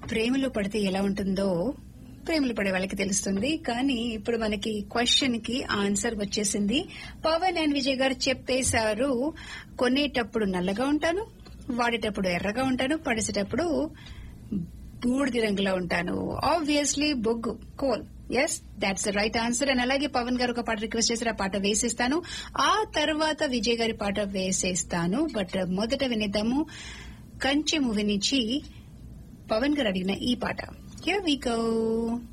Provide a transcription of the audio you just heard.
ప్రేమలో పడితే ఎలా ఉంటుందో ప్రేమలు పడే వాళ్ళకి తెలుస్తుంది కానీ ఇప్పుడు మనకి క్వశ్చన్ కి ఆన్సర్ వచ్చేసింది పవన్ అండ్ విజయ్ గారు చెప్పేశారు కొనేటప్పుడు నల్లగా ఉంటాను వాడేటప్పుడు ఎర్రగా ఉంటాను పడిసేటప్పుడు బూడిది రంగులో ఉంటాను ఆబ్వియస్లీ బొగ్గు coal yes that's the right answer and అలాగే పవన్ గారు ఒక పాట రిక్వెస్ట్ చేశారు ఆ పాట వేసేస్తాను ఆ తర్వాత విజయ్ గారి పాట వేసేస్తాను బట్ మొదట వినిద్దాము కంచె మూవీ నుంచి పవన్ గారు అడిగిన ఈ పాట హియర్ వి గో